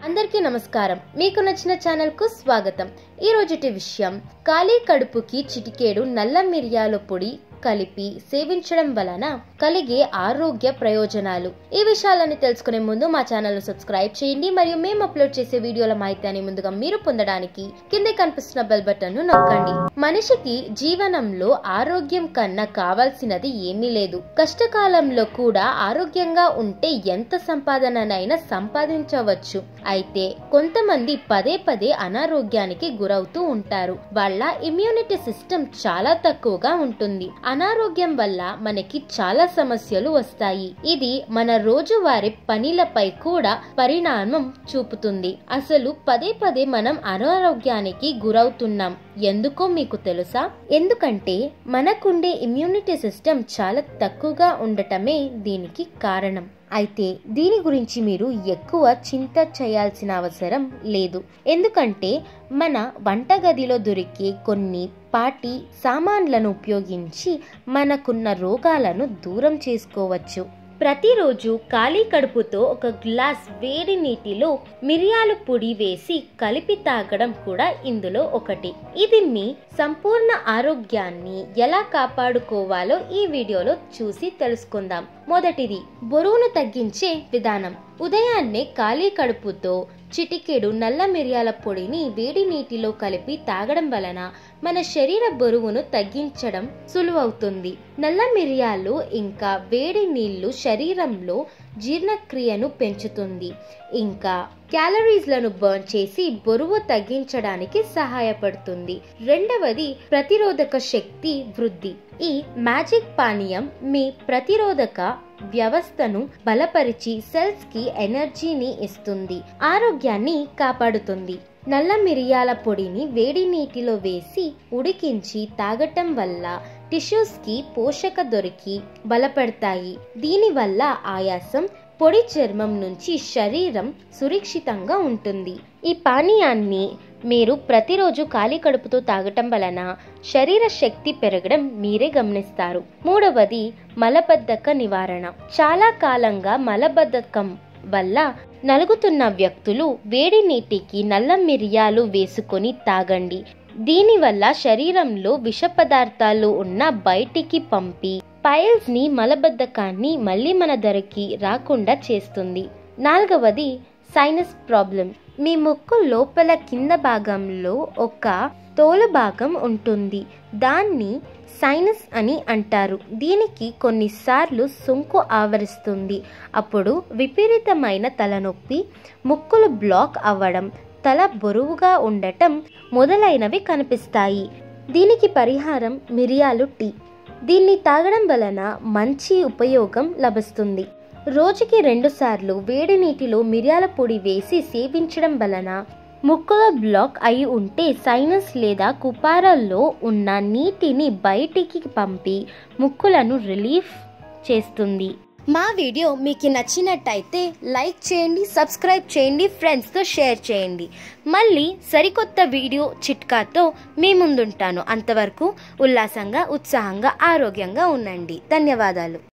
అందరికీ నమస్కారం మీకు నచ్చిన ఛానల్ కు స్వాగతం ఈ రోజుటి విషయం ఖాళీ కడుపుకి చిటికేడు నల్ల మిరియాల పొడి కలిపి సేవించడం వలన కలిగే ఆరోగ్య ప్రయోజనాలు ఈ విషయాలని తెలుసుకునే ముందు మా ఛానల్ ను సబ్స్క్రైబ్ చేయండి మరియు మేము అప్లోడ్ చేసే వీడియోల మాహిత్యాన్ని ముందుగా మీరు పొందడానికి కింద కనిపిస్తున్న బెల్ బటన్ ను నొక్కండి మనిషికి జీవనంలో ఆరోగ్యం కన్నా కావాల్సినది ఏమీ లేదు కష్టకాలంలో కూడా ఆరోగ్యంగా ఉంటే ఎంత సంపాదననైనా సంపాదించవచ్చు అయితే కొంతమంది పదే పదే అనారోగ్యానికి గురవుతూ ఉంటారు వాళ్ళ ఇమ్యూనిటీ సిస్టమ్ చాలా తక్కువగా ఉంటుంది అనారోగ్యం వల్ల మనకి చాలా సమస్యలు వస్తాయి ఇది మన రోజువారీ పనిలపై కూడా పరిణామం చూపుతుంది అసలు పదే పదే మనం అనారోగ్యానికి గురవుతున్నాం ఎందుకో మీకు తెలుసా ఎందుకంటే మనకుండే ఇమ్యూనిటీ సిస్టమ్ చాలా తక్కువగా ఉండటమే దీనికి కారణం అయితే దీని గురించి మీరు ఎక్కువ చింత చేయాల్సిన అవసరం లేదు ఎందుకంటే మన వంటగదిలో దొరికే కొన్ని పాటి సామాన్లను ఉపయోగించి మనకున్న రోగాలను దూరం చేసుకోవచ్చు ప్రతిరోజు ఖాళీ కడుపుతో ఒక గ్లాస్ వేడి నీటిలో మిరియాల పొడి వేసి కలిపి తాగడం కూడా ఇందులో ఒకటి ఇది మీ సంపూర్ణ ఆరోగ్యాన్ని ఎలా కాపాడుకోవాలో ఈ వీడియోలో చూసి తెలుసుకుందాం మొదటిది బరువును తగ్గించే విధానం ఉదయాన్నే ఖాళీ కడుపుతో చిటికెడు నల్ల మిరియాల పొడిని వేడి నీటిలో కలిపి తాగడం వలన మన శరీర బరువును తగ్గించడం సులువవుతుంది నల్ల మిరియాలు ఇంకా వేడి నీళ్లు శరీరంలో జీర్ణక్రియను పెంచుతుంది ఇంకా క్యాలరీస్లను బర్న్ చేసి బరువు తగ్గించడానికి సహాయపడుతుంది రెండవది ప్రతిరోధక శక్తి వృద్ధి ఈ మ్యాజిక్ పానీయం మీ ప్రతిరోధక వ్యవస్థను బలపరిచి సెల్స్ కి ఎనర్జీని ఇస్తుంది ఆరోగ్యాన్ని కాపాడుతుంది నల్ల మిరియాల పొడిని వేడి నీటిలో వేసి ఉడికించి తాగటం వల్ల టిష్యూస్ కి పోషక దొరికి బలపడతాయి దీనివల్ల ఆయాసం పొడి చర్మం నుంచి శరీరం సురక్షితంగా ఉంటుంది ఈ పానీయాన్ని మీరు ప్రతిరోజు ఖాళీ కడుపుతో తాగటం వలన శరీర శక్తి పెరగడం మీరే గమనిస్తారు మూడవది మలబద్ధక నివారణ చాలా కాలంగా మలబద్ధకం వల్ల నలుగుతున్న వ్యక్తులు వేడి నీటికి నల్ల మిరియాలు వేసుకొని తాగండి దీనివల్ల శరీరంలో విష పదార్థాలు ఉన్న బయటికి పంపి పైల్స్ ని మలబద్ధకాన్ని మళ్ళీ మన ధరకి రాకుండా చేస్తుంది నాలుగవది సైనస్ ప్రాబ్లం మీ ముక్కు లోపల కింద భాగంలో ఒక తోలు భాగం ఉంటుంది దాన్ని సైనస్ అని అంటారు దీనికి కొన్నిసార్లు సొంకు ఆవరిస్తుంది అప్పుడు విపరీతమైన తలనొప్పి ముక్కులు బ్లాక్ అవ్వడం తల బరువుగా ఉండటం మొదలైనవి కనిపిస్తాయి దీనికి పరిహారం మిరియాలు టీ దీన్ని తాగడం వలన మంచి ఉపయోగం లభిస్తుంది రోజుకి రెండుసార్లు వేడి నీటిలో మిరియాల పొడి వేసి సేవించడం వలన ముక్కులో బ్లాక్ అయి ఉంటే సైనస్ లేదా కుపారల్లో ఉన్న నీటిని బయటికి పంపి ముక్కులను రిలీఫ్ చేస్తుంది మా వీడియో మీకు నచ్చినట్టయితే లైక్ చేయండి సబ్స్క్రైబ్ చేయండి ఫ్రెండ్స్తో షేర్ చేయండి మళ్ళీ సరికొత్త వీడియో చిట్కాతో మీ ముందుంటాను అంతవరకు ఉల్లాసంగా ఉత్సాహంగా ఆరోగ్యంగా ఉండండి ధన్యవాదాలు